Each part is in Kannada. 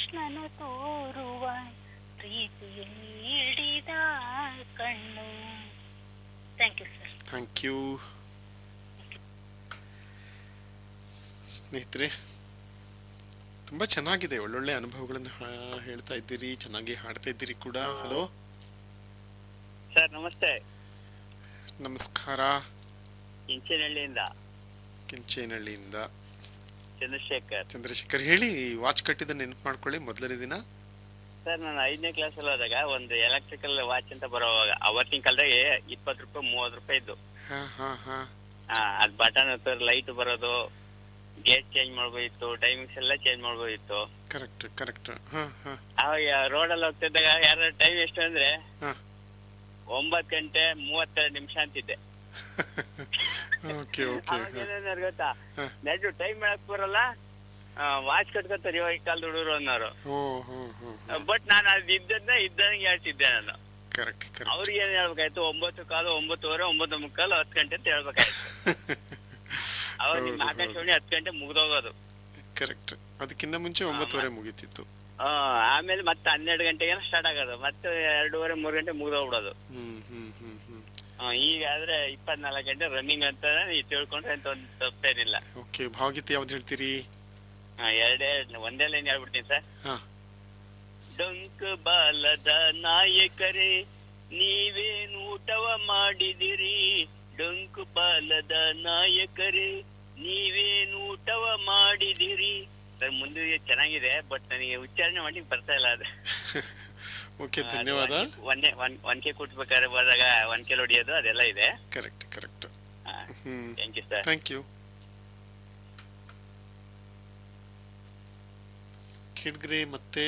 ಕೃಷ್ಣನು ತೋರುವ ಪ್ರೀತಿಯಲ್ಲಿ ಹಿಡಿದ ಕಣ್ಣು thank you sir thank you ಸ್ನೇಹಿತರೆ ತುಂಬ ಚೆನ್ನಾಗಿದೆ ಒಳ್ಳೊಳ್ಳೆ ಅನುಭವಗಳನ್ನು ಹಾ- ಹೇಳ್ತಾ ಇದ್ದೀರಿ ಚೆನ್ನಾಗಿ ಹಾಡ್ತಾ ಇದ್ದೀರಿ ಕೂಡ ಹಲೋ ಸರ್ ನಮಸ್ತೆ ನಮಸ್ಕಾರ ಇಂಚಿನಹಳ್ಳಿಯಿಂದ ಕೆಂಚೇನಹಳ್ಳಿಯಿಂದ ಚಂದ್ರಶೇಖರ್ ಚಂದ್ರಶೇಖರ್ ಹೇಳಿ ವಾಚ್ ಕಟ್ಟಿದ ನೆನಪು ಮಾಡ್ಕೊಳ್ಳಿ ಮೊದಲನೇ ದಿನ ಸರ್ ನಾನು ಐದನೇ ಕ್ಲಾಸ್ ಅಲ್ಲಿ ಹೋದಾಗ ಒಂದು ಎಲೆಕ್ಟ್ರಿಕಲ್ ವಾಚ್ ಅಂತ ಬರೋವಾಗ ಅವತ್ತಿನ ಕಾಲದಾಗೆ ಇಪ್ಪತ್ತು ರೂಪಾಯಿ ಮೂವತ್ತು ರೂಪಾಯಿ ಇದ್ದು ಹಾ ಹಾ ಹಾ ಹಾ ಅದ್ ಬಟನ್ ಲೈಟ್ ಬರೋದು ಗೇಟ್ ಚೇಂಜ್ ಮಾಡ್ಬೋದಿತ್ತು ಟೈಮಿಂಗ್ಸ್ ಎಲ್ಲ ಚೇಂಜ್ ಮಾಡ್ಬೋದಿತ್ತು ಕರೆಕ್ಟ್ ಕರೆಕ್ಟ್ ಹಾ ಹಾ ಅವಾಗ ರೋಡಲ್ಲಿ ಹೋಗ್ತಿದ್ದಾಗ ಯಾರ ಟೈಮ್ ಎಷ್ಟು ಅಂದ್ರೆ ಹಾ ಒಂಬತ್ತು ಗಂಟೆ ಮೂವತ್ತೆರಡು ನಿಮಿಷ ಅಂತಿದ್ದೆ ಓಕೆ ಓಕೆ ಅವಾಗ ಏನೇನಾರು ಗೊತ್ತಾ ಹಾ. ನೆಟ್ಟು ಟೈಮ್ ಹೇಳಕ್ ಬರಲ್ಲ ವಾಚ್ ಕಟ್ಕೊತಾರೆ ಇವಾಗ ಈ ಕಾಲದ ಹುಡುಗರು ಅನ್ನೋರು ಓ ಹೋ ಹೋ ಬಟ್ ನಾನು ಅದು ಇದ್ದದ್ನ ಇದ್ದಂಗೆ ಹೇಳ್ತಿದ್ದೆ ನಾನು ಕರೆಕ್ಟ್ ಕರೆಕ್ಟ್ ಅವ್ರಿಗೆ ಏನ್ ಹೇಳ್ಬೇಕಾಯ್ತು ಒಂಬತ್ತು ಕಾಲು ಒಂಬತ್ತುವರೆ ಒಂಬತ್ತು ಮುಕ್ಕಾಲು ಹತ್ತು ಗಂಟೆ ಅಂತ ಹೇಳ್ಬೇಕಾಯ್ತು ಅವಾಗ ನಿಮ್ ಹೌದು, ಆಕಾಶವಾಣಿ ಹತ್ತು ಗಂಟೆ ಮುಗ್ದೋಗೋದು ಕರೆಕ್ಟ್ ಅದಕ್ಕಿಂತ ಮುಂಚೆ ಒಂಬತ್ತುವರೆ ಮುಗೀತಿತ್ತು ಆ, ಆಮೇಲೆ ಮತ್ತೆ ಹನ್ನೆರಡು ಗಂಟೆಗೆ ಸ್ಟಾರ್ಟ್ ಆಗೋದು ಮತ್ತೆ ಎರಡೂವರೆ ಮೂರು ಗಂಟೆ ಮುಗ್ದೋಗ್ಬಿಡೋದು ಹ್ಮ್ ಹ್ಮ್ ಹ್ಮ್ ಹ್ಮ್ ಆ, ಈಗ ಆದ್ರೆ ಇಪ್ಪತ್ನಾಲ್ಕು ಗಂಟೆ ರನ್ನಿಂಗ್ ಅಂತ ನೀವು ತಿಳ್ಕೊಂಡ್ರೆ ಅಂತ ಒಂದು ತಪ್ಪೇನಿಲ್ಲ ಓಕೆ ಭಾವಗೀತೆ ಯಾವ್ದು ಹೇಳ್ತೀರಿ ಆ, ಎರಡೇ ಒಂದೇ ಲೈನ್ ಹೇಳ್ಬಿಡ್ತೀನಿ ಸರ್ ಹಾ ಡೊಂಕ್ ಬಾಲದ ನಾಯಕರೇ ನೀವೇನು ಊಟವ ಮಾಡಿದಿರಿ ಡೊಂಕು ಬಾಲದ ನಾಯಕರೇ ನೀವೇನು ಊಟವ ಮಾಡಿದಿರಿ ಸರ್ ಮುಂದೆ ಚೆನ್ನಾಗಿದೆ ಬಟ್ ನನಗೆ ಉಚ್ಚಾರಣೆ ಮಾಡಿ ಬರ್ತಾ ಇಲ್ಲ ಅದು ಓಕೆ ಧನ್ಯವಾದ ಒಂದೇ ಒನ್ಕೆ ಕುಟ್ಬೇಕಾದ್ರೆ ಹೋದಾಗ ಒನ್ಕೆ ಹೊಡಿಯೋದು ಅದೆಲ್ಲ ಇದೆ ಕರೆಕ್ಟ್ ಕರೆಕ್ಟ್ ಹ್ಮ್ thank you sir thank you ಕಿಡ್ಗ್ರೆ ಮತ್ತೆ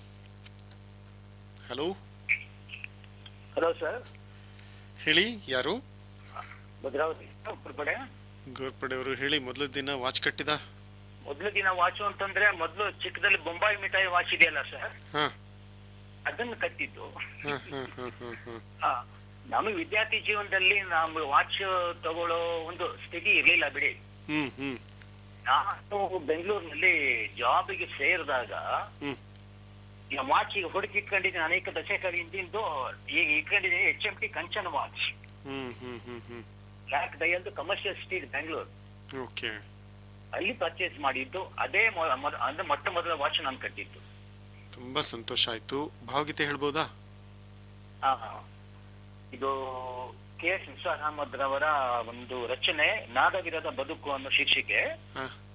ಹಲೋ ಹಲೋ ಸರ್ ಹೇಳಿ ಯಾರು ಭದ್ರಾವತಿ ಹೊರಗಡೆ ಗೋರ್ಪಡೆ ಅವರು ಹೇಳಿ ಮೊದಲ ದಿನ ವಾಚ್ ಕಟ್ಟಿದ ಮೊದ್ಲು ದಿನ ವಾಚು ಅಂತಂದ್ರೆ ಮೊದ್ಲು ಚಿಕ್ಕದಲ್ಲಿ ಬೊಂಬಾಯಿ ಮಿಠಾಯಿ ವಾಚ್ ಇದೆಯಲ್ಲ ಸರ್ ಹಾ ಅದನ್ನ ಕಟ್ಟಿದ್ದು ಹಾ ಹಾ ಹಾ ಹಾ ಹಾ ಆ, ನಮಗೆ ವಿದ್ಯಾರ್ಥಿ ಜೀವನದಲ್ಲಿ ನಾವು ವಾಚ್ ತಗೊಳ್ಳೋ ಒಂದು ಸ್ಥಿತಿ ಇರ್ಲಿಲ್ಲ ಬಿಡಿ ಹ್ಮ್ ಹ್ಮ್ ನಾನು ಬೆಂಗಳೂರಿನಲ್ಲಿ ಜಾಬಿಗೆ ಸೇರಿದಾಗ ಹ್ಮ್ ಈ ವಾಚ್ ಈಗ ಹುಡುಕಿ ಇಟ್ಕೊಂಡಿದ್ದೀನಿ ಅನೇಕ ದಶಕಗಳ ಹಿಂದಿಂದು ಈಗ ಇಟ್ಕೊಂಡಿದ್ದೀನಿ H M T Kanchan watch hmm hmm hmm hmm black ಡೈಯಲ್ದು ಕಮರ್ಷಿಯಲ್ ಸ್ಟ್ರೀಟ್ ಬೆಂಗಳೂರು ಓಕೆ ಅಲ್ಲಿ ಪರ್ಚೇಸ್ ಮಾಡಿದ್ದು ಅದೇ ಮೊ- ಮೊದ- ಅಂದ್ರೆ ಮೊಟ್ಟ ಮೊದಲ ವಾಚ್ ನಾನು ಕಟ್ಟಿದ್ದು ತುಂಬಾ ಸಂತೋಷ ಆಯ್ತು ಭಾವಗೀತೆ ಹೇಳ್ಬೋದಾ ಆ, ಇದು ಕೆ ಎಸ್ ನಿಸಾರ್ ಅಹಮದ್ ರವರ ಒಂದು ರಚನೆ ನಾದವಿರದ ಬದುಕು ಅನ್ನೋ ಶೀರ್ಷಿಕೆ ಹಾ